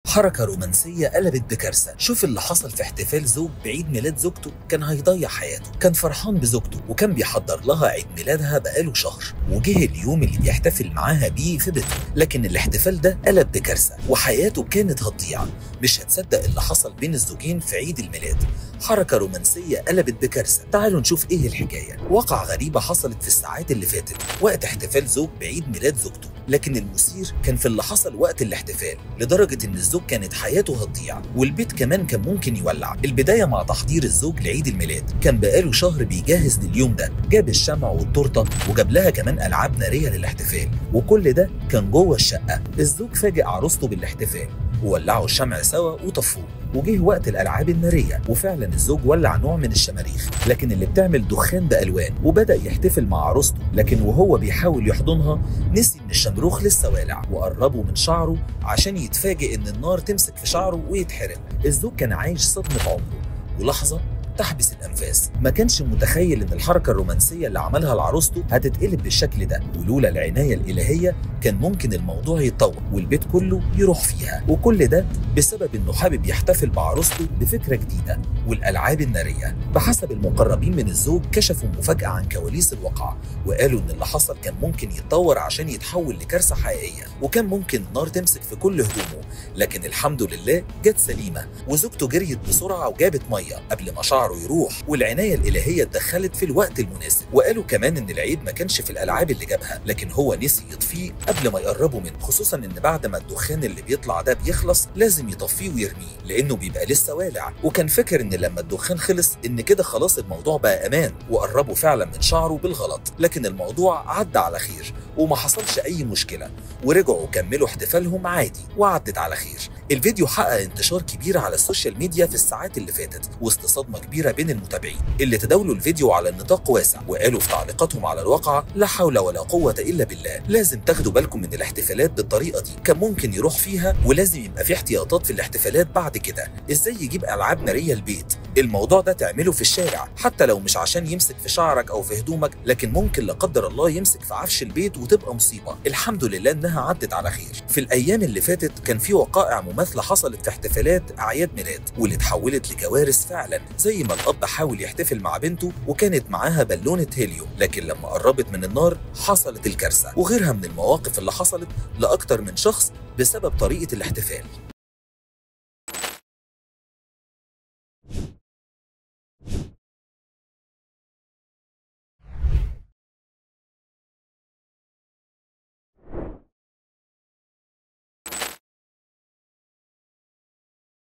حركة رومانسية قلبت بكارثة شوف اللي حصل في احتفال زوج بعيد ميلاد زوجته كان هيضيع حياته كان فرحان بزوجته وكان بيحضر لها عيد ميلادها بقاله شهر وجه اليوم اللي بيحتفل معاها بيه في بيته لكن الاحتفال ده قلب بكارثة وحياته كانت هتضيع مش هتصدق اللي حصل بين الزوجين في عيد الميلاد حركة رومانسية قلبت بكارثة تعالوا نشوف ايه الحكاية واقعة غريبة حصلت في الساعات اللي فاتت وقت احتفال زوج بعيد ميلاد زوجته لكن المثير كان في اللي حصل وقت الاحتفال لدرجة ان الزوج كانت حياته هتضيع والبيت كمان كان ممكن يولع البداية مع تحضير الزوج لعيد الميلاد كان بقاله شهر بيجهز لليوم ده جاب الشمع والتورتة وجاب لها كمان ألعاب نارية للاحتفال وكل ده كان جوه الشقة الزوج فاجئ عروسته بالاحتفال وولعوا الشمع سوا وطفوه وجه وقت الالعاب الناريه وفعلا الزوج ولع نوع من الشماريخ لكن اللي بتعمل دخان بالوان وبدا يحتفل مع عروسته لكن وهو بيحاول يحضنها نسي ان الشمروخ لسه والع وقربه من شعره عشان يتفاجئ ان النار تمسك في شعره ويتحرق الزوج كان عايش صدمه عمره ولحظه تحبس الانفاس ما كانش متخيل ان الحركه الرومانسيه اللي عملها لعروسته هتتقلب بالشكل ده ولولا العنايه الالهيه كان ممكن الموضوع يتطور والبيت كله يروح فيها وكل ده بسبب انه حابب يحتفل بعروسته بفكره جديده والالعاب الناريه بحسب المقربين من الزوج كشفوا مفاجاه عن كواليس الواقعه وقالوا ان اللي حصل كان ممكن يتطور عشان يتحول لكارثه حقيقيه وكان ممكن النار تمسك في كل هدومه لكن الحمد لله جت سليمه وزوجته جريت بسرعه وجابت ميه قبل ما شعره يروح والعنايه الالهيه اتدخلت في الوقت المناسب وقالوا كمان ان العيب ما كانش في الالعاب اللي جابها لكن هو نسي يطفيه قبل ما يقربوا منه خصوصا ان بعد ما الدخان اللي بيطلع ده بيخلص لازم يطفيه ويرميه لانه بيبقى لسه والع وكان فاكر ان لما الدخان خلص ان كده خلاص الموضوع بقى امان وقربوا فعلا من شعره بالغلط لكن الموضوع عدى على خير وما حصلش اي مشكله ورجعوا كملوا احتفالهم عادي وعدت على خير الفيديو حقق انتشار كبير على السوشيال ميديا في الساعات اللي فاتت وسط صدمه كبيره بين المتابعين اللي تداولوا الفيديو على نطاق واسع وقالوا في تعليقاتهم على الواقعه لا حول ولا قوه الا بالله لازم تاخدوا بالكم من الاحتفالات بالطريقه دي كان ممكن يروح فيها ولازم يبقى في احتياطات في الاحتفالات بعد كده ازاي يجيب العاب ناريه البيت الموضوع ده تعمله في الشارع حتى لو مش عشان يمسك في شعرك او في هدومك لكن ممكن لا قدر الله يمسك في عفش البيت وتبقى مصيبه الحمد لله انها عدت على خير في الايام اللي فاتت كان في وقائع مماثله حصلت في احتفالات اعياد ميلاد واللي اتحولت لكوارث فعلا زي ما الاب حاول يحتفل مع بنته وكانت معاها بالونه هيليوم لكن لما قربت من النار حصلت الكارثه وغيرها من المواقف اللي حصلت لاكتر من شخص بسبب طريقه الاحتفال